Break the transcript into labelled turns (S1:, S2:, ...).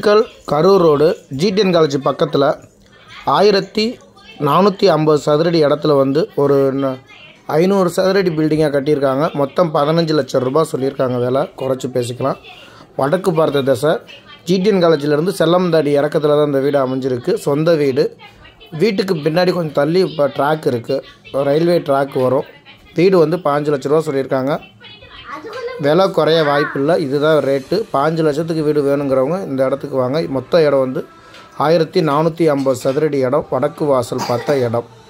S1: Dindigul Karur road GTN college பக்கத்தில் ஆயிரத்தி நானூற்றி ஐம்பது சதுரடி இடத்துல வந்து ஒரு ந- ஐநூறு சதுரடி பில்டிங்காக கட்டியிருக்காங்க மொத்தம் பதினஞ்சு லட்சம் ரூபாய் சொல்லியிருக்காங்க விலை குறைச்சி பேசிக்கலாம் வடக்கு பார்த்த திசை ஜிடிஎன் காலேஜிலேருந்து செல்லம்தாடி இறக்கத்தில் தான் இந்த வீடு அமைஞ்சிருக்கு சொந்த வீடு வீட்டுக்கு பின்னாடி கொஞ்சம் தள்ளி இப்போ ட்ராக் இருக்குது ரயில்வே ட்ராக் வரும் வீடு வந்து பாஞ்சு லட்ச ரூபா சொல்லியிருக்காங்க விலை குறைய வாய்ப்பில்லை இதுதான் ரேட்டு பாஞ்சு லட்சத்துக்கு வீடு வேணுங்கிறவங்க இந்த இடத்துக்கு வாங்க மொத்த இடம் வந்து ஆயிரத்தி நானூற்றி ஐம்பது சதுரடி இடம் வடக்கு வாசல் பார்த்த இடம்